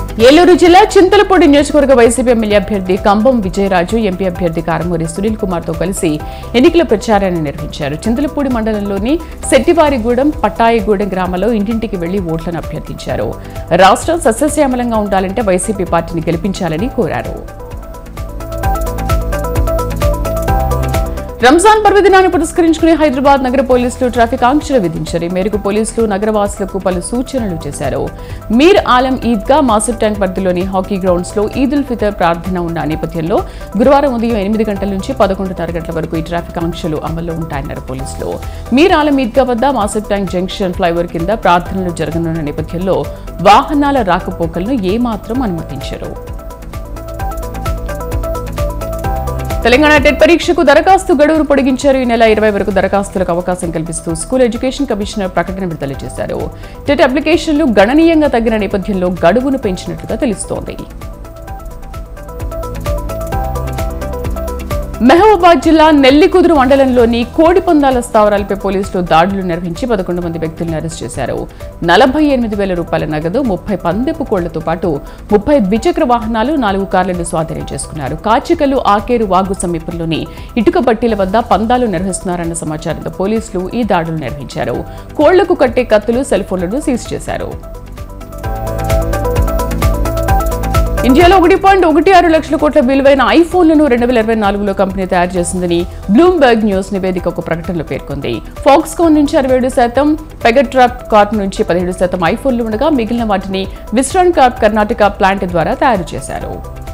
ఏలూరు జిల్లా చింతలపూడి నియోజకవర్గ YCP MLA అభ్యర్థి కంబం విజయరాజు ఎంపీ అభ్యర్థి కారమూరి సునీల్ కుమార్ తో కలిసి ఎన్నికల ప్రచారాన్ని నిర్వహించారు చింతలపూడి మండలంలోని శెట్టివారిగూడెం పట్టాయిగూడెం గ్రామాల్లో ఇంటింటికి వెళ్లి ఓట్లను అభ్యర్థించారు రాష్ట్రం సస్యశ్యామలంగా ఉండాలంటే వైసీపీ పార్టీని గెలిపించాలని కోరారు రంజాన్ పర్వదినాన్ని పురస్కరించుకుని హైదరాబాద్ నగర పోలీసులు ట్రాఫిక్ ఆంక్షలు విధించారు ఈ మేరకు పోలీసులు నగరవాసులకు పలు సూచనలు చేశారు మీర్ ఆలం ఈద్గా మాసూర్ ట్యాంక్ పరిధిలోని హాకీ గ్రౌండ్స్ లో ఈద్ ఉల్ ఫితర్ ప్రార్థన ఉన్న నేపథ్యంలో గురువారం ఉదయం ఎనిమిది గంటల నుంచి పదకొండున్నర గంటల వరకు ఈ ట్రాఫిక్ ఆంక్షలు అమల్లో ఉంటాయన్నారు పోలీసులు మీర్ ఆలం ఈద్గా వద్ద మాసూర్ ట్యాంక్ జంక్షన్ ఫ్లైఓవర్ కింద ప్రార్థనలు జరగనున్న నేపథ్యంలో వాహనాల రాకపోకలను ఏమాత్రం అనుమతించరు తెలంగాణ టెట్ పరీక్షకు దరఖాస్తు గడువును పొడిగించారు ఈ నెల ఇరవై వరకు దరఖాస్తులకు అవకాశం కల్పిస్తూ స్కూల్ ఎడ్యుకేషన్ కమిషనర్ ప్రకటన విడుదల చేశారు టెట్ అప్లికేషన్లు గణనీయంగా తగ్గిన నేపథ్యంలో గడువును పెంచినట్లుగా తెలుస్తోంది మహబూబాద్ జిల్లా నెల్లికుదురు మండలంలోని కోడి పందాల స్థావరాలపై పోలీసులు దాడులు నిర్వహించి పదకొండు మంది వ్యక్తులను అరెస్ట్ చేశారు నలభై ఎనిమిది వేల రూపాయల నగదు ముప్పై పందెపు కోళ్లతో పాటు ముప్పై ద్విచక్ర వాహనాలు నాలుగు కార్లను స్వాధీనం చేసుకున్నారు కాచికలు ఆకేరు వాగు సమీపంలోని ఇటుక బట్టీల వద్ద పందాలు నిర్వహిస్తున్నారన్న సమాచారంతో పోలీసులు ఈ దాడులు నిర్వహించారు కోళ్లకు కట్టే కత్తులు సెల్ ఫోన్లను సీజ్ చేశారు ఇండియాలో ఒకటి పాయింట్ ఒకటి ఆరు లక్షల కోట్ల విలువైన ఐఫోన్లను రెండు వేల ఇరవై నాలుగులో కంపెనీ తయారు చేసిందని బ్లూంబర్గ్ న్యూస్ నివేదిక ఒక ప్రకటనలో పేర్కొంది ఫాక్స్కాన్ నుంచి అరవై ఏడు శాతం పెగట్రాప్ కార్ప్ నుంచి పదిహేడు శాతం ఐఫోన్లు ఉండగా మిగిలిన వాటిని విస్ట్రాన్ కార్ప్ కర్ణాటక ప్లాంట్ ద్వారా తయారు చేశారు